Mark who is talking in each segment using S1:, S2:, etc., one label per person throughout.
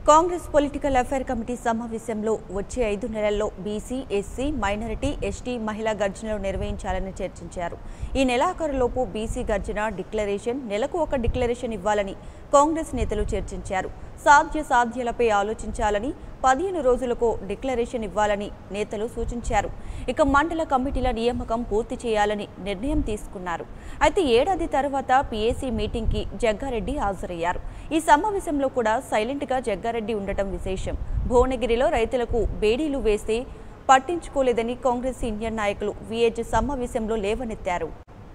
S1: Congress political affair committee సమావేశంలో వచ్చే ఐదు నెలల్లో బీసీ ఎస్సీ మైనారిటీ ఎస్టీ మహిళా గర్జనలు నిర్వహించాలని చర్చించారు ఈ నెలాఖరులోపు బీసీ గర్జన డిక్లరేషన్ నెలకు ఒక డిక్లరేషన్ ఇవ్వాలని కాంగ్రెస్ నేతలు చర్చించారు సాధ్య సాధ్యాలపై ఆలోచించాలని పదిహేను రోజులకు డిక్లరేషన్ ఇవ్వాలని నేతలు సూచించారు ఇక మండల కమిటీల నియామకం పూర్తి చేయాలని నిర్ణయం తీసుకున్నారు అయితే ఏడాది తర్వాత పీఏసీ మీటింగ్కి జగ్గారెడ్డి హాజరయ్యారు ఈ సమావేశంలో కూడా సైలెంట్గా జగ్గారెడ్డి ఉండటం విశేషం భువనగిరిలో రైతులకు బేడీలు వేస్తే పట్టించుకోలేదని కాంగ్రెస్ సీనియర్ నాయకులు విహెచ్ సమావేశంలో లేవనెత్తారు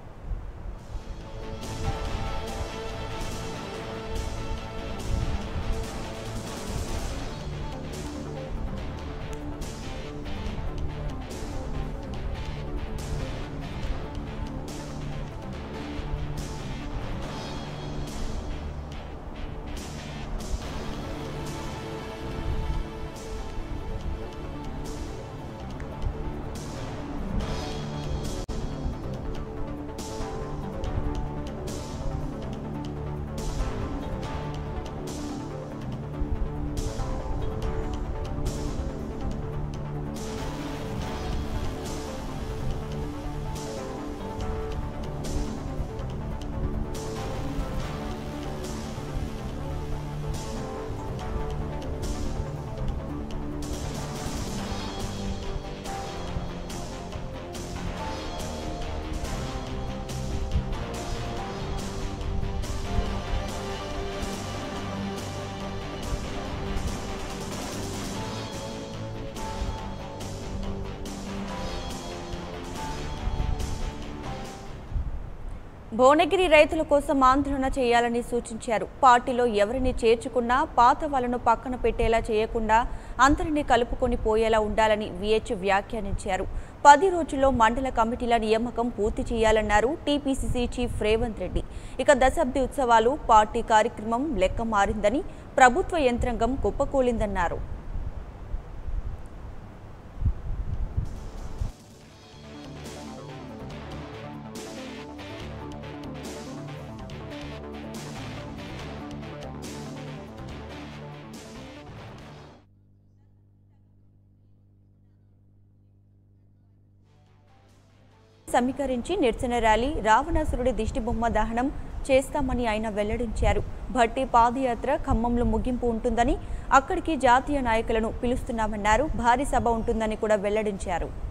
S1: భువనగిరి రైతుల కోసం ఆందోళన చేయాలని సూచించారు పార్టీలో ఎవరిని చేర్చుకున్నా పాత వాళ్ళను పక్కన పెట్టేలా చేయకుండా అందరినీ కలుపుకొని పోయేలా ఉండాలని విహెచ్ వ్యాఖ్యానించారు పది రోజుల్లో మండల కమిటీల నియామకం పూర్తి చేయాలన్నారు టీపీసీసీ చీఫ్ రేవంత్ రెడ్డి ఇక దశాబ్ది ఉత్సవాలు పార్టీ కార్యక్రమం లెక్క మారిందని ప్రభుత్వ యంత్రాంగం కుప్పకూలిందన్నారు సమీకరించి నిరసన ర్యాలీ రావణాసురుడి దిష్టిబొమ్మ దహనం చేస్తామని ఆయన వెల్లడించారు భట్టి పాదయాత్ర ఖమ్మంలో ముగింపు ఉంటుందని అక్కడికి జాతీయ నాయకులను పిలుస్తున్నామన్నారు భారీ సభ ఉంటుందని కూడా వెల్లడించారు